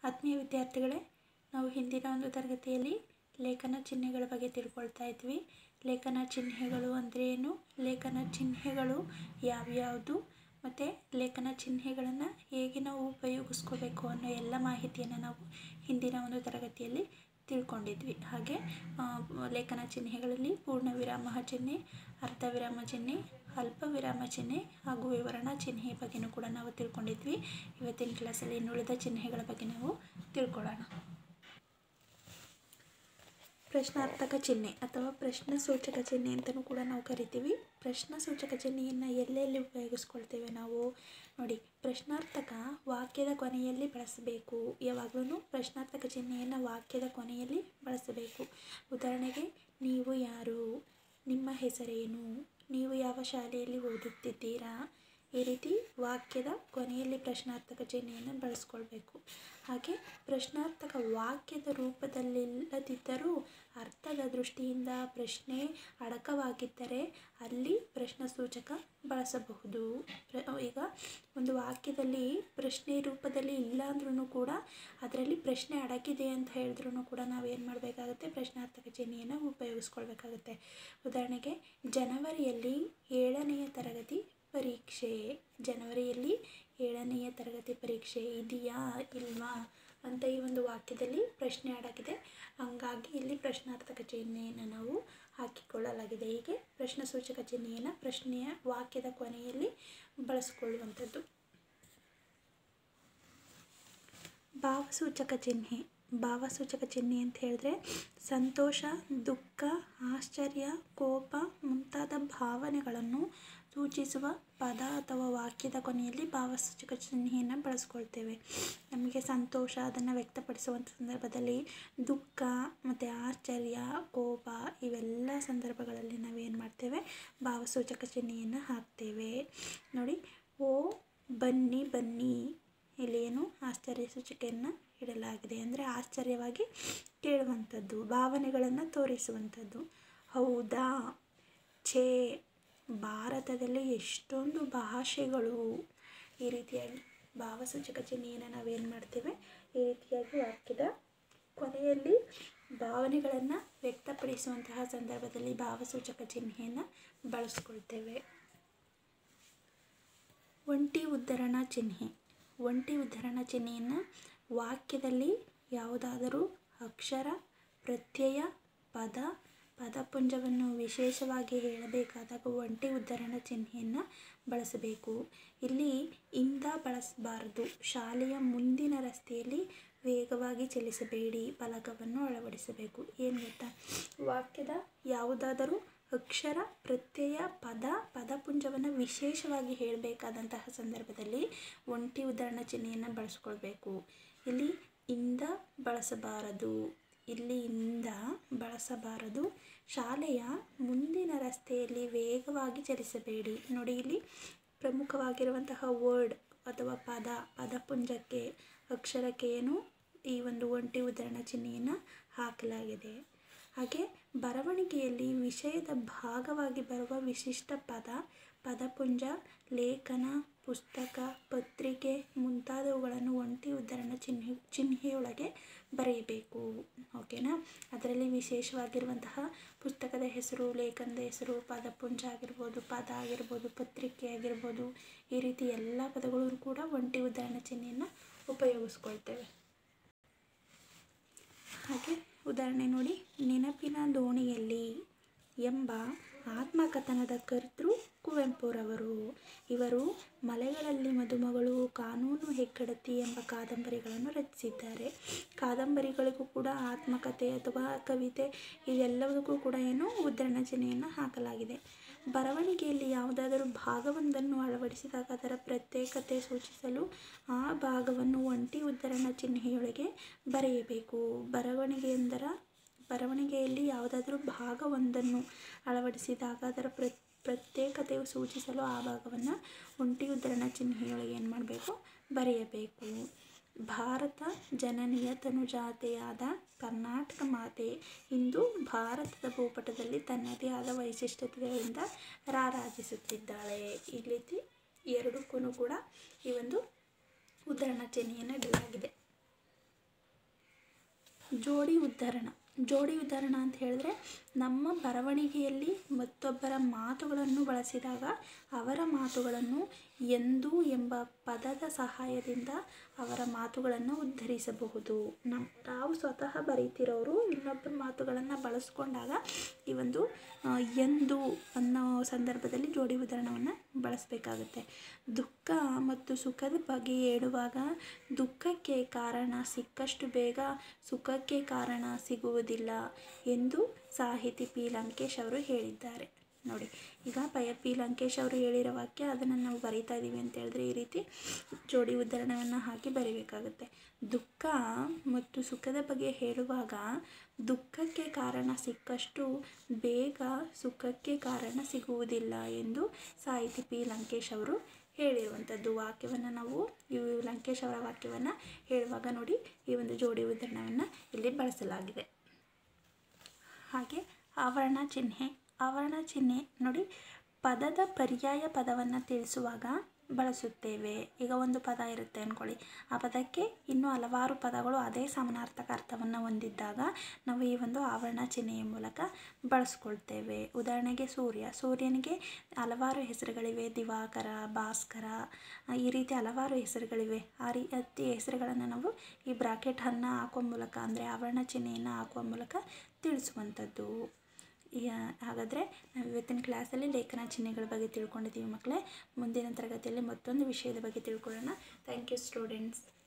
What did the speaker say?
ಆತ್ಮೀಯ ವಿದ್ಯಾರ್ಥಿಗಳೇ ನಾವು ಹಿಂದಿನ ಒಂದು ತರಗತಿಯಲ್ಲಿ ಲೇಖನ ಚಿಹ್ನೆಗಳ ಬಗ್ಗೆ ತಿಳ್ಕೊಳ್ತಾ ಇದ್ವಿ ಲೇಖನ ಚಿಹ್ನೆಗಳು ಅಂದರೆ ಏನು ಲೇಖನ ಚಿಹ್ನೆಗಳು ಯಾವ್ಯಾವುದು ಮತ್ತು ಲೇಖನ ಚಿಹ್ನೆಗಳನ್ನು ಹೇಗೆ ನಾವು ಉಪಯೋಗಿಸ್ಕೋಬೇಕು ಅನ್ನೋ ಎಲ್ಲ ಮಾಹಿತಿಯನ್ನು ನಾವು ಹಿಂದಿನ ಒಂದು ತರಗತಿಯಲ್ಲಿ ತಿಳ್ಕೊಂಡಿದ್ವಿ ಹಾಗೆ ಆ, ಲೇಖನ ಚಿಹ್ನೆಗಳಲ್ಲಿ ಪೂರ್ಣ ವಿರಾಮ ಚಿಹ್ನೆ ಅರ್ಧ ವಿರಾಮ ಚಿಹ್ನೆ ಅಲ್ಪ ವಿರಾಮ ಚಿಹ್ನೆ ಹಾಗೂ ವಿವರಣಾ ಚಿಹ್ನೆ ಬಗ್ಗೆನೂ ಕೂಡ ನಾವು ತಿಳ್ಕೊಂಡಿದ್ವಿ ಇವತ್ತಿನ ಕ್ಲಾಸಲ್ಲಿ ಇನ್ನುಳಿದ ಚಿಹ್ನೆಗಳ ಬಗ್ಗೆ ನಾವು ತಿಳ್ಕೊಳ್ಳೋಣ ಪ್ರಶ್ನಾರ್ಥಕ ಚಿಹ್ನೆ ಅಥವಾ ಪ್ರಶ್ನೆ ಸೂಚಕ ಚಿಹ್ನೆ ಅಂತಲೂ ಕೂಡ ನಾವು ಕರಿತೀವಿ ಪ್ರಶ್ನೆ ಸೂಚಕ ಚಿಹ್ನೆಯನ್ನು ಎಲ್ಲೆಲ್ಲಿ ಉಪಯೋಗಿಸ್ಕೊಳ್ತೇವೆ ನಾವು ನೋಡಿ ಪ್ರಶ್ನಾರ್ಥಕ ವಾಕ್ಯದ ಕೊನೆಯಲ್ಲಿ ಬಳಸಬೇಕು ಯಾವಾಗಲೂ ಪ್ರಶ್ನಾರ್ಥಕ ಚಿಹ್ನೆಯನ್ನು ವಾಕ್ಯದ ಕೊನೆಯಲ್ಲಿ ಬಳಸಬೇಕು ಉದಾಹರಣೆಗೆ ನೀವು ಯಾರು ನಿಮ್ಮ ಹೆಸರೇನು ನೀವು ಯಾವ ಶಾಲೆಯಲ್ಲಿ ಓದುತ್ತಿದ್ದೀರಾ ಈ ರೀತಿ ವಾಕ್ಯದ ಕೊನೆಯಲ್ಲಿ ಪ್ರಶ್ನಾರ್ಥಕ ಚಿಹ್ನೆಯನ್ನು ಬಳಸ್ಕೊಳ್ಬೇಕು ಹಾಗೆ ಪ್ರಶ್ನಾರ್ಥಕ ವಾಕ್ಯದ ರೂಪದಲ್ಲಿಲ್ಲದಿದ್ದರೂ ಅರ್ಥದ ದೃಷ್ಟಿಯಿಂದ ಪ್ರಶ್ನೆ ಅಡಕವಾಗಿದ್ದರೆ ಅಲ್ಲಿ ಪ್ರಶ್ನೆ ಸೂಚಕ ಬಳಸಬಹುದು ಪ್ರ- ಈಗ ಒಂದು ವಾಕ್ಯದಲ್ಲಿ ಪ್ರಶ್ನೆ ರೂಪದಲ್ಲಿ ಇಲ್ಲ ಅಂದ್ರೂ ಕೂಡ ಅದರಲ್ಲಿ ಪ್ರಶ್ನೆ ಅಡಗಿದೆ ಅಂತ ಹೇಳಿದ್ರೂ ಕೂಡ ನಾವೇನು ಮಾಡಬೇಕಾಗುತ್ತೆ ಪ್ರಶ್ನಾರ್ಥಕ ಚಿಹ್ನೆಯನ್ನು ಉಪಯೋಗಿಸ್ಕೊಳ್ಬೇಕಾಗುತ್ತೆ ಉದಾಹರಣೆಗೆ ಜನವರಿಯಲ್ಲಿ ಏಳನೆಯ ತರಗತಿ ಪರೀಕ್ಷೆ ಜನವರಿಯಲ್ಲಿ ಏಳನೆಯ ತರಗತಿ ಪರೀಕ್ಷೆ ಇದೆಯಾ ಇಲ್ವಾ ಅಂತ ಈ ಒಂದು ವಾಕ್ಯದಲ್ಲಿ ಪ್ರಶ್ನೆ ಅಡಗಿದೆ ಹಂಗಾಗಿ ಇಲ್ಲಿ ಪ್ರಶ್ನಾರ್ಥಕ ಚಿಹ್ನೆಯನ್ನು ನಾವು ಹಾಕಿಕೊಳ್ಳಲಾಗಿದೆ ಹೀಗೆ ಪ್ರಶ್ನೆ ಸೂಚಕ ಚಿಹ್ನೆಯನ್ನು ಪ್ರಶ್ನೆಯ ವಾಕ್ಯದ ಕೊನೆಯಲ್ಲಿ ಬಳಸಿಕೊಳ್ಳುವಂಥದ್ದು ಭಾವಸೂಚಕ ಚಿಹ್ನೆ ಭಾವಸೂಚಕ ಚಿಹ್ನೆ ಅಂತ ಹೇಳಿದ್ರೆ ಸಂತೋಷ ದುಃಖ ಆಶ್ಚರ್ಯ ಕೋಪ ಮುಂತಾದ ಭಾವನೆಗಳನ್ನು ಸೂಚಿಸುವ ಪದ ಅಥವಾ ವಾಕ್ಯದ ಕೊನೆಯಲ್ಲಿ ಭಾವಸೂಚಕ ಚಿಹ್ನೆಯನ್ನು ಬಳಸ್ಕೊಳ್ತೇವೆ ನಮಗೆ ಸಂತೋಷ ಅದನ್ನು ವ್ಯಕ್ತಪಡಿಸುವಂಥ ಸಂದರ್ಭದಲ್ಲಿ ದುಃಖ ಮತ್ತು ಆಶ್ಚರ್ಯ ಕೋಪ ಇವೆಲ್ಲ ಸಂದರ್ಭಗಳಲ್ಲಿ ನಾವೇನು ಮಾಡ್ತೇವೆ ಭಾವಸೂಚಕ ಚಿಹ್ನೆಯನ್ನು ಹಾಕ್ತೇವೆ ನೋಡಿ ಓ ಬನ್ನಿ ಬನ್ನಿ ಇಲ್ಲಿ ಏನು ಆಶ್ಚರ್ಯ ಸೂಚಿಕೆಯನ್ನು ಇಡಲಾಗಿದೆ ಅಂದರೆ ಆಶ್ಚರ್ಯವಾಗಿ ಕೇಳುವಂಥದ್ದು ಭಾವನೆಗಳನ್ನು ತೋರಿಸುವಂಥದ್ದು ಹೌದಾ ಛೇ ಭಾರತದಲ್ಲಿ ಎಷ್ಟೊಂದು ಭಾಷೆಗಳು ಈ ರೀತಿಯಾಗಿ ಭಾವಸೂಚಕ ಚಿಹ್ನೆಯನ್ನು ನಾವೇನು ಮಾಡ್ತೇವೆ ಈ ರೀತಿಯಾಗಿ ವಾಕ್ಯದ ಕೊನೆಯಲ್ಲಿ ಭಾವನೆಗಳನ್ನು ವ್ಯಕ್ತಪಡಿಸುವಂತಹ ಸಂದರ್ಭದಲ್ಲಿ ಭಾವಸೂಚಕ ಚಿಹ್ನೆಯನ್ನು ಬಳಸ್ಕೊಳ್ತೇವೆ ಒಂಟಿ ಉದ್ಧರಣ ಚಿಹ್ನೆ ಒಂಟಿ ಉದ್ಧರಣ ಚಿಹ್ನೆಯನ್ನು ವಾಕ್ಯದಲ್ಲಿ ಯಾವುದಾದರೂ ಅಕ್ಷರ ಪ್ರತ್ಯಯ ಪದ ಪದಪುಂಜವನ್ನು ವಿಶೇಷವಾಗಿ ಹೇಳಬೇಕಾದಾಗ ಒಂಟಿ ಉದ್ಧರಣ ಚಿಹ್ನೆಯನ್ನು ಬಳಸಬೇಕು ಇಲ್ಲಿ ಇಂದ ಬಳಸಬಾರದು ಶಾಲೆಯ ಮುಂದಿನ ರಸ್ತೆಯಲ್ಲಿ ವೇಗವಾಗಿ ಚಲಿಸಬೇಡಿ ಫಲಕವನ್ನು ಅಳವಡಿಸಬೇಕು ಏನು ಗೊತ್ತಾ ವಾಕ್ಯದ ಯಾವುದಾದರೂ ಅಕ್ಷರ ಪ್ರತ್ಯಯ ಪದ ಪದಪುಂಜವನ್ನು ವಿಶೇಷವಾಗಿ ಹೇಳಬೇಕಾದಂತಹ ಸಂದರ್ಭದಲ್ಲಿ ಒಂಟಿ ಉದಾಹರಣ ಚಿಹ್ನೆಯನ್ನು ಬಳಸ್ಕೊಳ್ಬೇಕು ಇಲ್ಲಿ ಇಂದ ಬಳಸಬಾರದು ಇಲ್ಲಿ ಇಂದ ಬಳಸಬಾರದು ಶಾಲೆಯ ಮುಂದಿನ ರಸ್ತೆಯಲ್ಲಿ ವೇಗವಾಗಿ ಚಲಿಸಬೇಡಿ ನೋಡಿ ಇಲ್ಲಿ ಪ್ರಮುಖವಾಗಿರುವಂತಹ ವರ್ಡ್ ಅಥವಾ ಪದ ಪದಪುಂಜಕ್ಕೆ ಅಕ್ಷರಕ್ಕೆ ಏನು ಈ ಒಂದು ಒಂಟಿ ಉದಾಹರಣ ಚಿಹ್ನೆಯನ್ನು ಹಾಕಲಾಗಿದೆ ಹಾಗೆ ಬರವಣಿಗೆಯಲ್ಲಿ ವಿಷಯದ ಭಾಗವಾಗಿ ಬರುವ ವಿಶಿಷ್ಟ ಪದ ಪದಪುಂಜ ಲೇಖನ ಪುಸ್ತಕ ಪತ್ರಿಕೆ ಮುಂತಾದವುಗಳನ್ನು ಒಂಟಿ ಉದ್ಧರಣ ಚಿಹ್ನೆ ಚಿಹ್ನೆಯೊಳಗೆ ಬರೆಯಬೇಕು ಓಕೆನಾ ಅದರಲ್ಲಿ ವಿಶೇಷವಾಗಿರುವಂತಹ ಪುಸ್ತಕದ ಹೆಸರು ಲೇಖನದ ಹೆಸರು ಪದಪುಂಜ ಆಗಿರ್ಬೋದು ಪದ ಆಗಿರ್ಬೋದು ಪತ್ರಿಕೆ ಆಗಿರ್ಬೋದು ಈ ರೀತಿ ಎಲ್ಲ ಪದಗಳು ಕೂಡ ಒಂಟಿ ಉದ್ಧರಣ ಚಿಹ್ನೆಯನ್ನು ಉಪಯೋಗಿಸ್ಕೊಳ್ತೇವೆ ಹಾಗೆ ಉದಾಹರಣೆ ನೋಡಿ ನೆನಪಿನ ದೋಣಿಯಲ್ಲಿ ಎಂಬ ಆತ್ಮಕಥನದ ಕರ್ತೃ ಕುವೆಂಪುರವರು ಇವರು ಮಲೆಗಳಲ್ಲಿ ಮದುಮಗಳು ಕಾನೂನು ಹೆಗ್ಗಡತಿ ಎಂಬ ಕಾದಂಬರಿಗಳನ್ನು ರಚಿಸಿದ್ದಾರೆ ಕಾದಂಬರಿಗಳಿಗೂ ಕೂಡ ಆತ್ಮಕಥೆ ಅಥವಾ ಕವಿತೆ ಇವೆಲ್ಲದಕ್ಕೂ ಕೂಡ ಏನು ಉದ್ಧರಣ ಚಿಹ್ನೆಯನ್ನು ಹಾಕಲಾಗಿದೆ ಬರವಣಿಗೆಯಲ್ಲಿ ಯಾವುದಾದರೂ ಭಾಗವೊಂದನ್ನು ಅಳವಡಿಸಿದಾಗ ಅದರ ಪ್ರತ್ಯೇಕತೆ ಸೂಚಿಸಲು ಆ ಭಾಗವನ್ನು ಒಂಟಿ ಉದ್ಧರಣ ಚಿಹ್ನೆಯೊಳಗೆ ಬರೆಯಬೇಕು ಬರವಣಿಗೆ ಎಂದರ ಬರವಣಿಗೆಯಲ್ಲಿ ಯಾವುದಾದರೂ ಭಾಗವೊಂದನ್ನು ಅಳವಡಿಸಿದಾಗ ಅದರ ಪ್ರ ಪ್ರತ್ಯೇಕತೆಯು ಸೂಚಿಸಲು ಆ ಭಾಗವನ್ನು ಒಂಟಿ ಉದ್ಧರಣ ಚಿಹ್ನೆಯೊಳಗೆ ಏನು ಮಾಡಬೇಕು ಬರೆಯಬೇಕು ಭಾರತ ಜನನಿಯ ತನುಜಾತೆಯಾದ ಕರ್ನಾಟಕ ಮಾತೆ ಇಂದು ಭಾರತದ ಭೂಪಟದಲ್ಲಿ ತನ್ನದೇ ಆದ ವೈಶಿಷ್ಟ್ಯತೆಗಳಿಂದ ರಾರಾಜಿಸುತ್ತಿದ್ದಾಳೆ ಈ ರೀತಿ ಎರಡಕ್ಕೂ ಕೂಡ ಈ ಒಂದು ಉದ್ಧರಣ ಚಿಹ್ನೆಯನ್ನು ಇಡಲಾಗಿದೆ ಜೋಡಿ ಉದ್ಧರಣ ಜೋಡಿ ಉದ್ಧರಣ ಅಂತ ಹೇಳಿದ್ರೆ ನಮ್ಮ ಬರವಣಿಗೆಯಲ್ಲಿ ಮತ್ತೊಬ್ಬರ ಮಾತುಗಳನ್ನು ಬಳಸಿದಾಗ ಅವರ ಮಾತುಗಳನ್ನು ಎಂದು ಎಂಬ ಪದದ ಸಹಾಯದಿಂದ ಅವರ ಮಾತುಗಳನ್ನು ಉದ್ಧರಿಸಬಹುದು ನಮ್ಮ ನಾವು ಸ್ವತಃ ಬರೀತಿರೋರು ಇನ್ನೊಬ್ಬರ ಮಾತುಗಳನ್ನು ಬಳಸ್ಕೊಂಡಾಗ ಈ ಒಂದು ಆ, ಎಂದು ಅನ್ನೋ ಸಂದರ್ಭದಲ್ಲಿ ಜೋಡಿ ಉದಾಹರಣವನ್ನು ಬಳಸಬೇಕಾಗುತ್ತೆ ದುಃಖ ಮತ್ತು ಸುಖದ ಬಗ್ಗೆ ಹೇಳುವಾಗ ದುಃಖಕ್ಕೆ ಕಾರಣ ಸಿಕ್ಕಷ್ಟು ಬೇಗ ಸುಖಕ್ಕೆ ಕಾರಣ ಸಿಗುವುದಿಲ್ಲ ಎಂದು ಸಾಹಿತಿ ಪಿ ಲಂಕೇಶ್ ಅವರು ಹೇಳಿದ್ದಾರೆ ನೋಡಿ ಈಗ ಪಯ ಪಿ ಲಂಕೇಶ್ ಅವರು ಹೇಳಿರೋ ವಾಕ್ಯ ಅದನ್ನು ನಾವು ಬರೀತಾ ಇದ್ದೀವಿ ಅಂತ ಹೇಳಿದ್ರೆ ಈ ರೀತಿ ಜೋಡಿ ಉದ್ಧರಣವನ್ನು ಹಾಕಿ ಬರೀಬೇಕಾಗುತ್ತೆ ದುಃಖ ಮತ್ತು ಸುಖದ ಬಗ್ಗೆ ಹೇಳುವಾಗ ದುಃಖಕ್ಕೆ ಕಾರಣ ಸಿಕ್ಕಷ್ಟು ಬೇಗ ಸುಖಕ್ಕೆ ಕಾರಣ ಸಿಗುವುದಿಲ್ಲ ಎಂದು ಸಾಹಿತಿ ಪಿ ಲಂಕೇಶ್ ಅವರು ಹೇಳಿರುವಂಥದ್ದು ವಾಕ್ಯವನ್ನು ನಾವು ಈ ಲಂಕೇಶ್ ಅವರ ವಾಕ್ಯವನ್ನು ಹೇಳುವಾಗ ನೋಡಿ ಈ ಒಂದು ಜೋಡಿ ಉದಾಹರಣೆಯನ್ನು ಇಲ್ಲಿ ಬಳಸಲಾಗಿದೆ ಹಾಗೆ ಆವರಣ ಚಿಹ್ನೆ ಆವರಣ ಚಿಹ್ನೆ ನೋಡಿ ಪದದ ಪರ್ಯಾಯ ಪದವನ್ನು ತಿಳಿಸುವಾಗ ಬಳಸುತ್ತೇವೆ ಈಗ ಒಂದು ಪದ ಇರುತ್ತೆ ಅಂದ್ಕೊಳ್ಳಿ ಆ ಪದಕ್ಕೆ ಇನ್ನೂ ಹಲವಾರು ಪದಗಳು ಅದೇ ಸಮಾನಾರ್ಥಕ ಅರ್ಥವನ್ನು ಹೊಂದಿದ್ದಾಗ ನಾವು ಈ ಒಂದು ಆವರಣ ಚಿಹ್ನೆಯ ಮೂಲಕ ಬಳಸ್ಕೊಳ್ತೇವೆ ಉದಾಹರಣೆಗೆ ಸೂರ್ಯ ಸೂರ್ಯನಿಗೆ ಹಲವಾರು ಹೆಸರುಗಳಿವೆ ದಿವಾಕರ ಭಾಸ್ಕರ ಆ, ಈ ರೀತಿ ಹಲವಾರು ಹೆಸರುಗಳಿವೆ ಆ ರೀತಿ ಹೆಸರುಗಳನ್ನು ನಾವು ಈ ಬ್ರಾಕೆಟನ್ನು ಹಾಕುವ ಮೂಲಕ ಅಂದರೆ ಆವರಣ ಚಿಹ್ನೆಯನ್ನು ಹಾಕುವ ಮೂಲಕ ತಿಳಿಸುವಂಥದ್ದು ಯಾ- ಹಾಗಾದರೆ ನಾವು ಇವತ್ತಿನ ಕ್ಲಾಸಲ್ಲಿ ಲೇಖನ ಚಿಹ್ನೆಗಳ ಬಗ್ಗೆ ತಿಳ್ಕೊಂಡಿದ್ದೀವಿ ಮಕ್ಕಳೇ ಮುಂದಿನ ತರಗತಿಯಲ್ಲಿ ಮತ್ತೊಂದು ವಿಷಯದ ಬಗ್ಗೆ ತಿಳ್ಕೊಳ್ಳೋಣ ಥ್ಯಾಂಕ್ ಯು ಸ್ಟೂಡೆಂಟ್ಸ್